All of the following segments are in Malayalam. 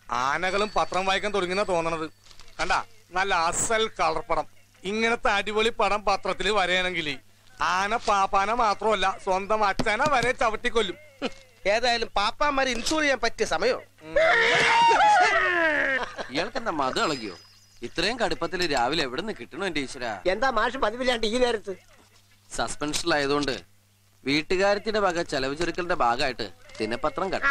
ആനകളും പത്രം വായിക്കാൻ തുടങ്ങിയെന്നാ തോന്നണത് കണ്ട നല്ല അസൽ കളർ പടം ഇങ്ങനത്തെ അടിപൊളി പടം പത്രത്തിൽ വരെയാണെങ്കിൽ ആന പാപ്പാന മാത്രമല്ല സ്വന്തം അച്ഛനെ വരെ ചവിട്ടിക്കൊല്ലും ഏതായാലും പാപ്പാമാരെ ഇൻഷൂർ ചെയ്യാൻ പറ്റിയ സമയോ ഇയാൾക്ക് എന്താ മതം ഇളകിയോ ഇത്രയും കടുപ്പത്തിൽ രാവിലെ എവിടെ നിന്ന് കിട്ടണോ എന്റെ ഈശ്വര എന്താ മാഷ് പതിവില്ലാണ്ട് ഈ നേരത്ത് സസ്പെൻഷനിലായതുകൊണ്ട് വീട്ടുകാര്യത്തിന്റെ വക ചെലവ് ചുരുക്കലിന്റെ ഭാഗമായിട്ട് ദിനപത്രം കട്ട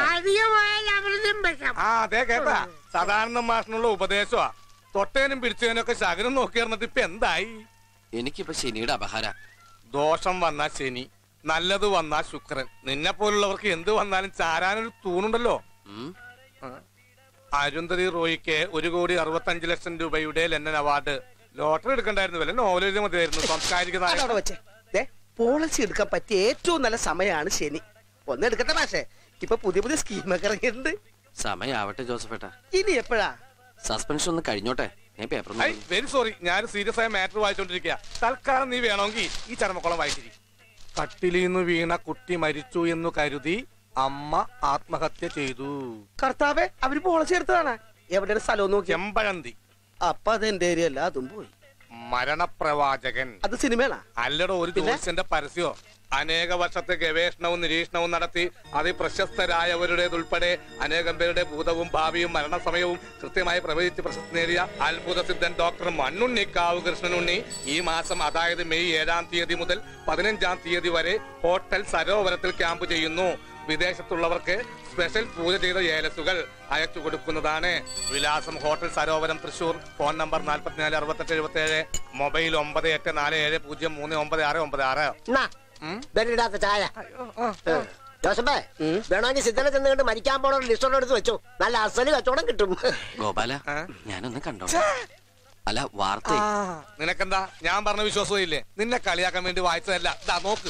ആ അതെ കേട്ടാ സദാനന്ദ മാഷിനുള്ള ഉപദേശമാ തൊട്ടേനും പിടിച്ചതിനും ഒക്കെ ശകരം നോക്കി നടന്നിട്ട് ഇപ്പൊ എന്തായി എനിക്കിപ്പോ ശനിയുടെ അപഹാര ദോഷം വന്നാ ശനി നല്ലത് വന്നാ ശുക്രൻ നിന്നെ പോലുള്ളവർക്ക് എന്ത് വന്നാലും ചാരാനൊരു തൂണുണ്ടല്ലോ ഉം അരുന്ധതി റോയിക്ക് ഒരു കോടി അറുപത്തഞ്ച് ലക്ഷം രൂപയുടെ ലെന്നൻ അവാർഡ് ലോട്ടറി എടുക്കണ്ടായിരുന്നു വല്ല നോവൽ എഴുതിയ മതിയായിരുന്നു സാംസ്കാരിക നായകൻ. അതവിടെ വെച്ചേ ദേ പോളിസി എടുക്കാൻ പറ്റിയ ഏറ്റവും നല്ല സമയമാണ് ശനി ഒന്ന് എടുക്കട്ടെ മാഷേ ഇപ്പൊ പുതിയ പുതിയ സ്കീമൊക്കെ ഇറങ്ങിയിട്ടുണ്ട് സമയാവട്ടെ ജോസഫേട്ടാ ഇനി എപ്പോഴാ സസ്പെൻഷൻ ഒന്ന് കഴിഞ്ഞോട്ടെ ഞാൻ പേപ്പർ ഐ വെരി സോറി ഞാൻ സീരിയസ് ആയ മാറ്റർ വായിച്ചോണ്ടിരിക്കുക തൽക്കാലം നീ വേണമെങ്കിൽ ഈ ചരമക്കോളം വായിച്ചിരി കട്ടിലിന്ന് വീണ കുട്ടി മരിച്ചു എന്ന് കരുതി അമ്മ ആത്മഹത്യ ചെയ്തു കർത്താവെ അവര് പോളിസി എടുത്തതാണ് എവിടെയാണ് സ്ഥലം നോക്കി ചെമ്പഴന്തി അപ്പൊ അത് എന്റെ ഏരിയ അല്ല അതും പോയി മരണപ്രവാചകൻ അത് സിനിമയാണാ അല്ലടോ ഒരു ജോത്സ്യന്റെ പരസ്യോ അനേക വർഷത്തെ ഗവേഷണവും നിരീക്ഷണവും നടത്തി അതിപ്രശസ്തരായവരുടേതുൾപ്പെടെ അനേകം പേരുടെ ഭൂതവും ഭാവിയും മരണസമയവും കൃത്യമായി പ്രവചിച്ച് പ്രശസ്തി നേടിയ അത്ഭുത സിദ്ധൻ ഡോക്ടർ മണ്ണുണ്ണി കാവ് കൃഷ്ണനുണ്ണി ഈ മാസം അതായത് മെയ് ഏഴാം തീയതി മുതൽ പതിനഞ്ചാം തീയതി വരെ ഹോട്ടൽ സരോവരത്തിൽ ക്യാമ്പ് ചെയ്യുന്നു വിദേശത്തുള്ളവർക്ക് സ്പെഷ്യൽ പൂജ ചെയ്ത ഏലസുകൾ അയച്ചു കൊടുക്കുന്നതാണ് വിലാസം hotel Sarovaram Thrissur phone number നാൽപ്പത്തിനാല് അറുപത്തെട്ട് എഴുപത്തി ഏഴ് മൊബൈൽ ഒമ്പത് എട്ട് നാല് ഏഴ് പൂജ്യം മൂന്ന് ഒമ്പത് ആറ് ഒമ്പത് ആറ് എന്നാ ഉം? ബെല്ലിടാത്ത ചായ ജോസഫേ വേണമെങ്കിൽ സിദ്ധനെ ചെന്ന് കണ്ട് മരിക്കാൻ പോണ ലിസ്റ്റോടെ എടുത്ത് വെച്ചു നല്ല അസല് കച്ചവടം കിട്ടും ഗോപാല ഏ? ഞാനൊന്ന് കണ്ടോ അല്ല വാർത്ത നിനക്കെന്താ ഞാൻ പറഞ്ഞ വിശ്വാസവും ഇല്ലേ നിന്നെ കളിയാക്കാൻ വേണ്ടി വായിച്ചതല്ല ഇതാ നോക്ക്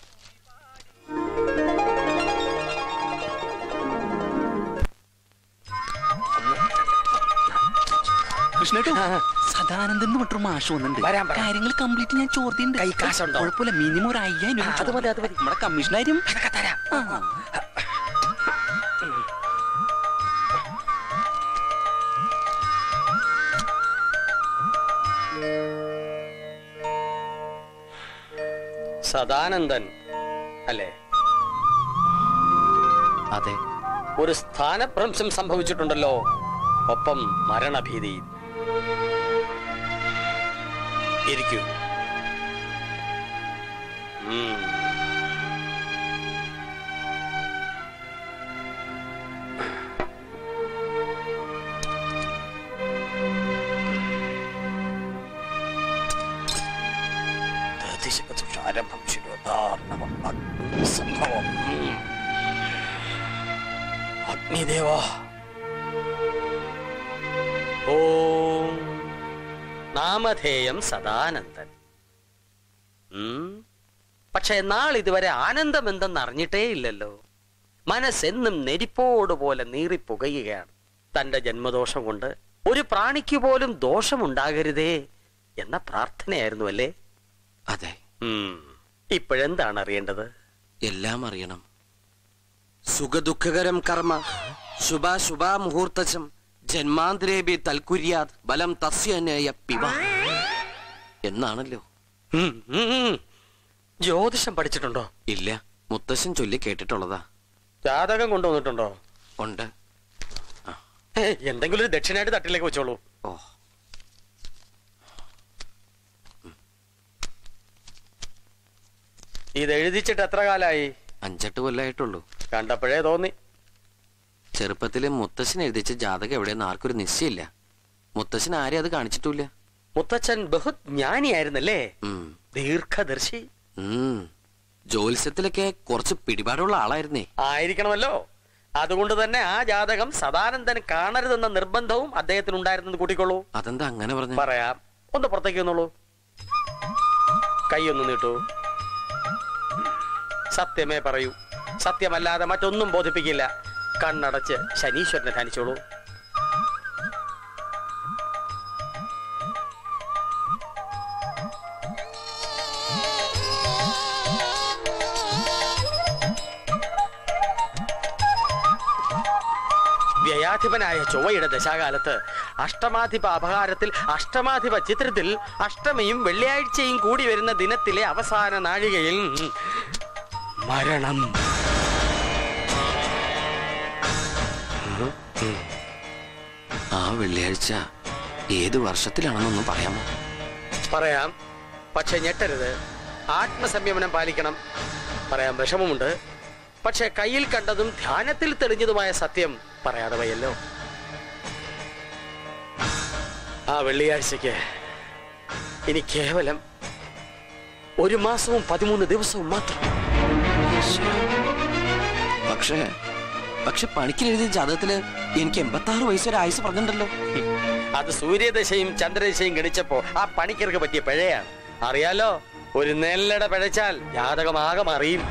കൃഷ്ണേട്ടോ സദാനന്ദൻ എന്ന് മറ്റൊരു മാഷ് വന്നിട്ടുണ്ട് വരാൻ പറ. കാര്യങ്ങൾ കംപ്ലീറ്റ് ഞാൻ ചോർത്തിണ്ട് കൈ കാശുണ്ടോ? കുഴപ്പമില്ല മിനിമം ഒരു അയ്യായിരം രൂപ അത് മതി, അത് മതി. നമ്മുടെ കമ്മീഷനാരും സദാനന്ദൻ അല്ലേ അതെ ഒരു സ്ഥാനഭ്രംശം സംഭവിച്ചിട്ടുണ്ടല്ലോ ഒപ്പം മരണഭീതി ഇരിക്കൂ ഉം. ദതിശകതുഷാരഭം ശിരോധാർണവം അഗ്നിസംഭവം. ഉം. അഗ്നിദേവ ഓം നാമധേയം സദാനന്ദൻ ഉം. പക്ഷെ നാൾ ഇതുവരെ ആനന്ദം എന്തെന്ന് അറിഞ്ഞിട്ടേ ഇല്ലല്ലോ മനസ്സെന്നും നെരിപ്പോട് പോലെ നീറിപ്പുകയുകയാണ് തന്റെ ജന്മദോഷം കൊണ്ട് ഒരു പ്രാണിക്ക് പോലും ദോഷമുണ്ടാകരുതേ എന്ന പ്രാർത്ഥനയായിരുന്നു അല്ലേ അതെ ഉം. ഇപ്പോഴെന്താണ് അറിയേണ്ടത് എല്ലാം അറിയണം സുഖദുഃഖകരം കർമ്മ ശുഭാശുഭാ മുഹൂർത്തശം ജന്മാന്തരേബി തൽക്കുര്യാത് ബലം തസ്യനയ പിവ എന്നാണല്ലോ ഉം, ഉം, ഉം. ജ്യോതിഷം പഠിച്ചിട്ടുണ്ടോ ഇല്ല മുത്തശ്ശൻ ചൊല്ലി കേട്ടിട്ടുള്ളതാ ജാതകം കൊണ്ടുവന്നിട്ടുണ്ടോ ഉണ്ട് ഏയ്, എന്തെങ്കിലും ഒരു ദക്ഷിണായിട്ട് തട്ടിലേക്ക് വെച്ചോളൂ ഓ ഇത് എഴുതിച്ചിട്ട് എത്ര കാലായി അഞ്ചെട്ട് കൊല്ലായിട്ടുള്ളൂ കണ്ടപ്പോഴേ തോന്നി ചെറുപ്പത്തില് മുത്തശ്ശൻ എഴുതിച്ച ജാതകം എവിടെയെന്ന് ആർക്കൊരു നിശ്ചയില്ല മുത്തശ്ശൻ ആരെയും അത് കാണിച്ചിട്ടില്ല മുത്തച്ഛൻ ബഹുജ്ഞാനിയായിരുന്നല്ലേ ഉം. ദീർഘദർശി ഉം. ജ്യോത്സ്യത്തിലൊക്കെ കുറച്ച് പിടിപാടുള്ള ആളായിരുന്നേ ആയിരിക്കണമല്ലോ അതുകൊണ്ട് തന്നെ ആ ജാതകം സദാനന്ദൻ കാണരുതെന്ന നിർബന്ധവും അദ്ദേഹത്തിന് ഉണ്ടായിരുന്നെന്ന് കൂട്ടിക്കോളൂ അതെന്താ അങ്ങനെ പറഞ്ഞു പറയാം ഒന്ന് പുറത്തേക്ക് വന്നോളൂ കൈയൊന്ന് നീട്ടൂ സത്യമേ പറയൂ സത്യമല്ലാതെ മറ്റൊന്നും ബോധിപ്പിക്കില്ല കണ്ണടച്ച് ശനീശ്വരനെ ധ്യാനിച്ചോളൂ അഷ്ടമാധിപനായ ചൊവ്വയുടെ ദശാകാലത്ത് അഷ്ടമാധിപ അപകാരത്തിൽ അഷ്ടമാധിപ ചിത്രത്തിൽ അഷ്ടമിയും വെള്ളിയാഴ്ചയും കൂടി വരുന്ന ദിനത്തിലെ അവസാന നാഴികയിൽ മരണം ആ വെള്ളിയാഴ്ച ഏത് വർഷത്തിലാണെന്നൊന്നും പറയാമോ പറയാം പക്ഷെ ഞെട്ടരുത് ആത്മസംയമനം പാലിക്കണം പറയാൻ വിഷമമുണ്ട് പക്ഷെ കയ്യിൽ കണ്ടതും ധ്യാനത്തിൽ തെളിഞ്ഞതുമായ സത്യം പറയാതെ വയ്യല്ലോ ആ വെള്ളിയാഴ്ചക്ക് ഇനി കേവലം ഒരു മാസവും പതിമൂന്ന് ദിവസവും മാത്രം പക്ഷേ പക്ഷെ പണിക്കൽ എഴുതിയ ജാതകത്തില് എനിക്ക് എൺപത്തി ആറ് വയസ്സൊരു ആയുസ് പറഞ്ഞിട്ടുണ്ടല്ലോ അത് സൂര്യദശയും ചന്ദ്രദശയും ഗണിച്ചപ്പോ ആ പണിക്കർക്ക് പറ്റിയ പിഴയാണ് അറിയാലോ ഒരു നെല്ലട പിഴച്ചാൽ ജാതകമാകെ അറിയും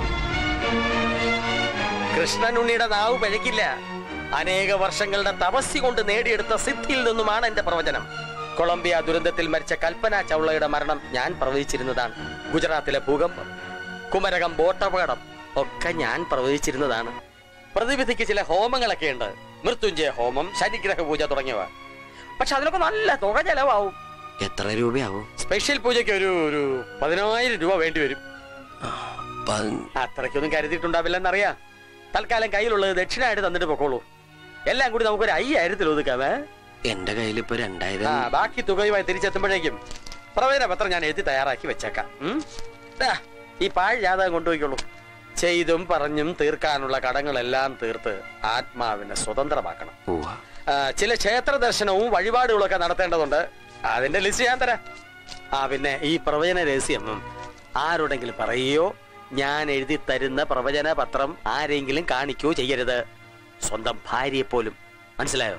കൃഷ്ണനുണ്ണിയുടെ നാവ് പിഴക്കില്ല അനേക വർഷങ്ങളുടെ തപസ്സി കൊണ്ട് നേടിയെടുത്ത സിദ്ധിയിൽ നിന്നുമാണ് എന്റെ പ്രവചനം കൊളംബിയ ദുരന്തത്തിൽ മരിച്ച കൽപ്പന ചൗളയുടെ മരണം ഞാൻ പ്രവചിച്ചിരുന്നതാണ് ഗുജറാത്തിലെ ഭൂകമ്പം കുമരകം ബോട്ടപകടം ഒക്കെ ഞാൻ പ്രവചിച്ചിരുന്നതാണ് പ്രതിവിധിക്ക് ചില ഹോമങ്ങളൊക്കെ ഉണ്ട് മൃത്യുഞ്ജയ ഹോമം ശനിഗ്രഹ പൂജ തുടങ്ങിയവ പക്ഷെ അതിനൊക്കെ നല്ല തുക ചെലവാവും എത്ര രൂപയാവും സ്പെഷ്യൽ പൂജയ്ക്ക് ഒരു ഒരു പതിനായിരം രൂപ വേണ്ടി വരും പ- അത്രയ്ക്കൊന്നും കരുതിയിട്ടുണ്ടാവില്ലെന്നറിയാം തൽക്കാലം കയ്യിലുള്ളത് ദക്ഷിണായിട്ട് തന്നിട്ട് പൊക്കോളൂ എല്ലാം കൂടി നമുക്കൊരു അയ്യായിരത്തിൽ ഒതുക്കാമേ എന്റെ കയ്യിൽ ഇപ്പൊ രണ്ടായിരം ആ ബാക്കി തുകയുമായി തിരിച്ചെത്തുമ്പോഴേക്കും പ്രവചന പത്രം ഞാൻ എഴുതി തയ്യാറാക്കി വെച്ചേക്കാം ഉം? ദാ, ഈ പാഴ് ജാതകം കൊണ്ടുപോയിക്കോളൂ ചെയ്തും പറഞ്ഞും തീർക്കാനുള്ള കടങ്ങളെല്ലാം തീർത്ത് ആത്മാവിനെ സ്വതന്ത്രമാക്കണം ഉവ്വ. ആ, ചില ക്ഷേത്ര ദർശനവും വഴിപാടുകളൊക്കെ നടത്തേണ്ടതുണ്ട് അതിന്റെ ലിസ്റ്റ് ഞാൻ തരാം ആ പിന്നെ ഈ പ്രവചന രഹസ്യം ഉം, ആരോടെങ്കിലും പറയുകയോ ഞാൻ എഴുതി തരുന്ന പ്രവചന പത്രം ആരെങ്കിലും കാണിക്കുകയോ ചെയ്യരുത് സ്വന്തം ഭാര്യയെ പോലും മനസ്സിലായോ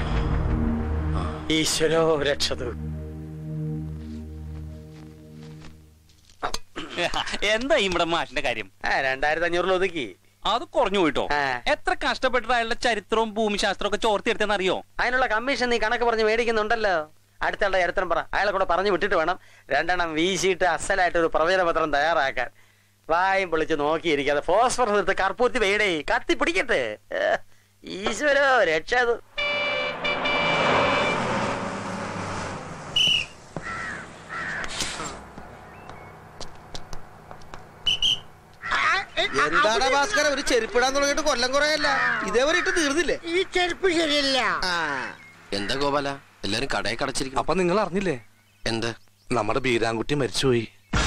ഈശ്വരോ രക്ഷതു എന്താ ഇവിടെ മാഷിന്റെ കാര്യം ആ രണ്ടായിരത്തി അഞ്ഞൂറിൽ ഒതുക്കി അത് കുറഞ്ഞു പോയിട്ടോ ആ. എത്ര കഷ്ടപ്പെട്ടിട്ട് അയാളുടെ ചരിത്രവും ഭൂമിശാസ്ത്രവും ഒക്കെ ചോർത്തിയെടുത്തെന്ന് അറിയോ അതിനുള്ള കമ്മീഷൻ നീ കണക്ക് പറഞ്ഞ് മേടിക്കുന്നുണ്ടല്ലോ അടുത്തുള്ള ചരിത്രം പറ അയാളെ കൂടെ പറഞ്ഞു വിട്ടിട്ട് വേണം രണ്ടെണ്ണം വീശിയിട്ട് അസലായിട്ട് ഒരു പ്രവചന പത്രം തയ്യാറാക്കാൻ വായും പൊളിച്ച് നോക്കിയിരിക്കാതെ ഫോസ്ഫറസ് എടുത്ത് കർപ്പൂത്തി വേടേ കത്തി പിടിക്കട്ടെ ഏ, ഈശ്വരോ രക്ഷ എന്താടാ ഭാസ്കര ഒരു ചെരുപ്പിടാൻ തുടങ്ങിയിട്ട് കൊല്ലം കുറയല്ല ഇതേവരെ ഇട്ട് തീർന്നില്ലേ ഈ ചെരുപ്പ് ശരിയല്ല ആ എന്താ ഗോപാല എല്ലാരും കടയിൽ കടച്ചിരിക്കുന്നു അപ്പൊ നിങ്ങൾ അറിഞ്ഞില്ലേ എന്ത് നമ്മുടെ ബീരാൻകുട്ടി മരിച്ചുപോയി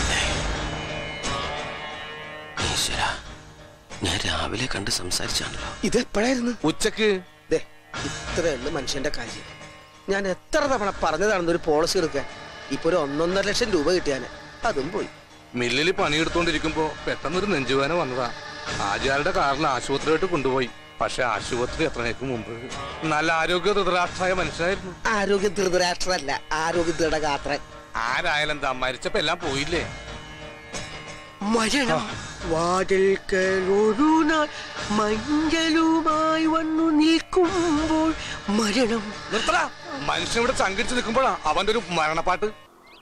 ഈശ്വര ഞാൻ രാവിലെ കണ്ട് സംസാരിച്ചാണല്ലോ ഇത് എപ്പോഴായിരുന്നു ഉച്ചക്ക് ദേ ഇത്രേ ഉള്ളു മനുഷ്യന്റെ കാര്യം ഞാൻ എത്ര തവണ പറഞ്ഞതാണെന്ന് ഒരു പോളിസി എടുക്കാൻ ഇപ്പൊ ഒരു ഒന്നൊന്നര ലക്ഷം രൂപ കിട്ടിയാന് അതും പോയി മില്ലിൽ പണിയെടുത്തോണ്ടിരിക്കുമ്പോ പെട്ടെന്നൊരു നെഞ്ചുവേന വന്നതാ ആചാരുടെ കാറിൽ ആശുപത്രിയായിട്ട് കൊണ്ടുപോയി പക്ഷെ ആശുപത്രി എത്രയൊക്കെ മുമ്പ് നല്ല ആരോഗ്യ ധൃതരാഷ്ട്രായ മനുഷ്യനായിരുന്നു ആരോഗ്യ ധൃതരാഷ്ട്രല്ല ആരോഗ്യ ദൃഢഗാത്രൻ ആരായാലും എന്താ മരിച്ചപ്പോ എല്ലാം പോയില്ലേ മരണം വാതിൽക്കൽ ഒരു നാൾ മഞ്ഞളുമായി വന്നു നിൽക്കുമ്പോൾ മരണം നിർത്തടാ മനുഷ്യൻ ഇവിടെ ചങ്കിടിച്ച് നിൽക്കുമ്പോഴാ അവന്റെ ഒരു മരണപ്പാട്ട്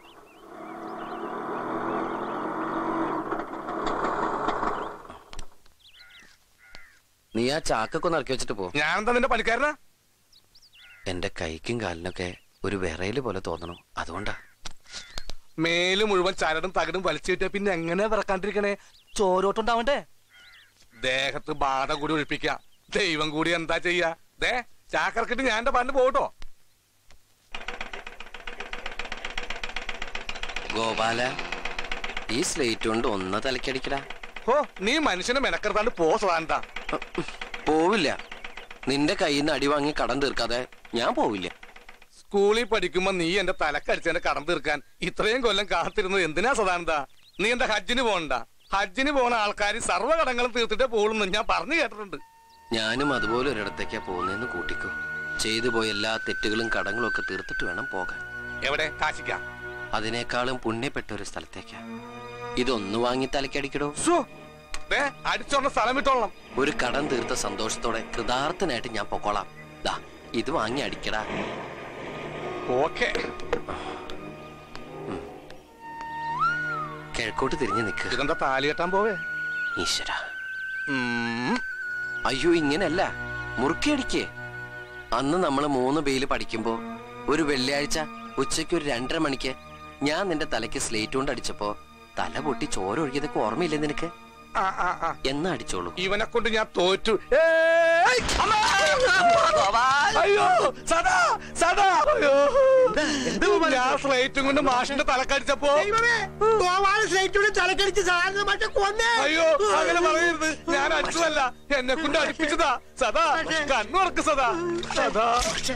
നീ ആ ചാക്കൊക്കെ ഒന്ന് ഇറക്കി വെച്ചിട്ട് പോ ഞാനെന്താ നിന്റെ പണിക്കാരനാ എന്റെ കൈക്കും കാലിനൊക്കെ ഒരു വിറയല് പോലെ തോന്നണം അതുകൊണ്ടാ മേല് മുഴുവൻ ചരടും തകടും വലിച്ചു കിട്ടിയ പിന്നെ എങ്ങനെ വിറക്കാണ്ടിരിക്കണേ ചോരോട്ടുണ്ടാവണ്ടേ ദേഹത്ത് ബാധ കൂടി ഒഴിപ്പിക്കാം ദൈവം കൂടി എന്താ ചെയ്യാ ദേ ചാക്കറക്കിട്ട് ഞാൻ എന്റെ പണ്ട് പോട്ടോ ഗോപാല ഈ സ്ലേറ്റ് കൊണ്ട് ഒന്ന് തലക്കടിക്കടാ ഓ നീ മനുഷ്യനെ മെനക്കെടുത്താണ്ട് പോ സദാനന്താ പോവില്ല നിന്റെ കയ്യിൽ നിന്ന് അടി വാങ്ങി കടം തീർക്കാതെ ഞാൻ പോവില്ല സ്കൂളിൽ പഠിക്കുമ്പോ നീ എന്റെ തലക്കടിച്ചെന്റെ കടം തീർക്കാൻ ഇത്രയും കൊല്ലം കാത്തിരുന്നത് എന്തിനാ സദാനന്ദ നീ എന്റെ ഹജ്ജിന് പോകണ്ട ഹജ്ജിന് പോണ ആൾക്കാർ സർവ്വ കടങ്ങളും തീർത്തിട്ടേ പോകുള്ളൂ ഞാൻ പറഞ്ഞു കേട്ടിട്ടുണ്ട് ഞാനും അതുപോലെ ഒരിടത്തേക്കാ പോകുന്നതെന്ന് കൂട്ടിക്കോ ചെയ്തു പോയ എല്ലാ തെറ്റുകളും കടങ്ങളും ഒക്കെ തീർത്തിട്ട് വേണം പോകാൻ എവിടെ കാശിക്ക അതിനേക്കാളും പുണ്യപ്പെട്ട ഒരു സ്ഥലത്തേക്കാ ഇതൊന്നു വാങ്ങി തലക്കടിക്കടോ ദേ അടിച്ചോണ്ട സ്ഥലം വിട്ടോളണം ഒരു കടം തീർത്ത സന്തോഷത്തോടെ കൃതാർത്ഥനായിട്ട് ഞാൻ പൊക്കോളാം ദാ ഇത് വാങ്ങി അടിക്കടാ ഓക്കേ കിഴക്കോട്ട് തിരിഞ്ഞു നിൽക്കുക ഇതെന്താ താലി കെട്ടാൻ പോവേ ഈശ്വര ഉം. അയ്യോ ഇങ്ങനല്ല മുറുക്കി അടിക്കേ അന്ന് നമ്മൾ മൂന്ന് ബെയില് പഠിക്കുമ്പോ ഒരു വെള്ളിയാഴ്ച ഉച്ചയ്ക്ക് ഒരു രണ്ടര മണിക്ക് ഞാൻ നിന്റെ തലയ്ക്ക് സ്ലേറ്റ് കൊണ്ട് അടിച്ചപ്പോ തല പൊട്ടി ചോര ഒഴുകിയതൊക്കെ ഓർമ്മയില്ലേ നിനക്ക് ആ ആ ആ എന്നാ അടിച്ചോളൂ ഇവനെ കൊണ്ട് ഞാൻ തോറ്റു ഏയ്! അമ്മ! അയ്യോ സദാ സദാ അയ്യോ ഞാൻ സ്ലേറ്റും കൊണ്ട് മാഷിന്റെ തലക്കടിച്ചപ്പോ തലക്കടിച്ച് സാറിന് മറ്റേ കൊന്നേ അയ്യോ അങ്ങനെ പറയരുത് ഞാൻ അടിച്ചതല്ല എന്നെ കൊണ്ട് അടിപ്പിച്ചതാ സദാ കണ്ണു ഉറക്ക് സദാ സദാ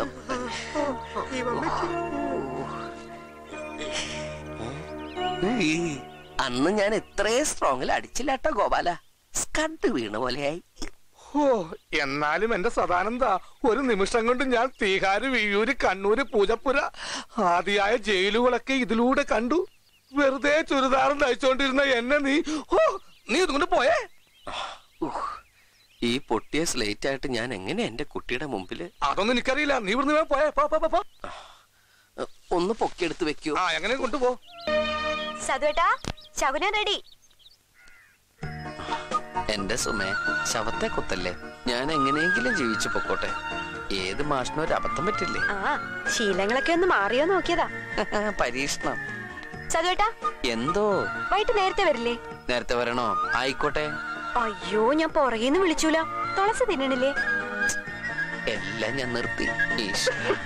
അന്ന് ഞാൻ ഇത്രയും സ്ട്രോങ്ങിൽ അടിച്ചില്ല കേട്ടോ ഗോപാല സ്കഡ് വീണ പോലെയായി ഓ എന്നാലും എന്റെ സദാനന്ദ ഒരു നിമിഷം കൊണ്ട് ഞാൻ തീഹാര് വിയ്യൂര് കണ്ണൂര് പൂജപ്പുര ആദിയായ ജയിലുകളൊക്കെ ഇതിലൂടെ കണ്ടു വെറുതെ ചുരിദാറും തയ്ച്ചോണ്ടിരുന്ന എന്നെ നീ ഓ നീ ഇതുകൊണ്ട് പോയേ ഉഹ്. ഈ പൊട്ടിയ സ്ലേറ്റ് ആയിട്ട് ഞാൻ എങ്ങനെ എന്റെ കുട്ടിയുടെ മുമ്പില് അതൊന്നും എനിക്കറിയില്ല നീ ഇവിടുന്ന് വേഗം പോയേ പോ, പോ, പോ, പോ. അഹ്, ഒന്ന് പൊക്കിയെടുത്ത് വെക്കൂ ആ എങ്ങനെ കൊണ്ടുപോ സതുവേട്ടാ ശകുനം റെഡി എന്റെ സുമേ ശവത്തെ കുത്തല്ലേ ഞാൻ എങ്ങനെയെങ്കിലും ജീവിച്ചു പൊക്കോട്ടെ ഏത് മാഷിനും ഒരു അബദ്ധം പറ്റില്ലേ ആ ശീലങ്ങളൊക്കെ ഒന്ന് മാറിയോ നോക്കിയതാ പരീക്ഷണം സതുവേട്ടാ എന്തോ വൈകിട്ട് നേരത്തെ വരില്ലേ നേരത്തെ വരണോ ആയിക്കോട്ടെ അയ്യോ ഞാൻ പുറകേന്ന് വിളിച്ചൂല തുളസി തിന്നണില്ലേ എല്ലാം ഞാൻ നിർത്തി ഈശ്വരാ.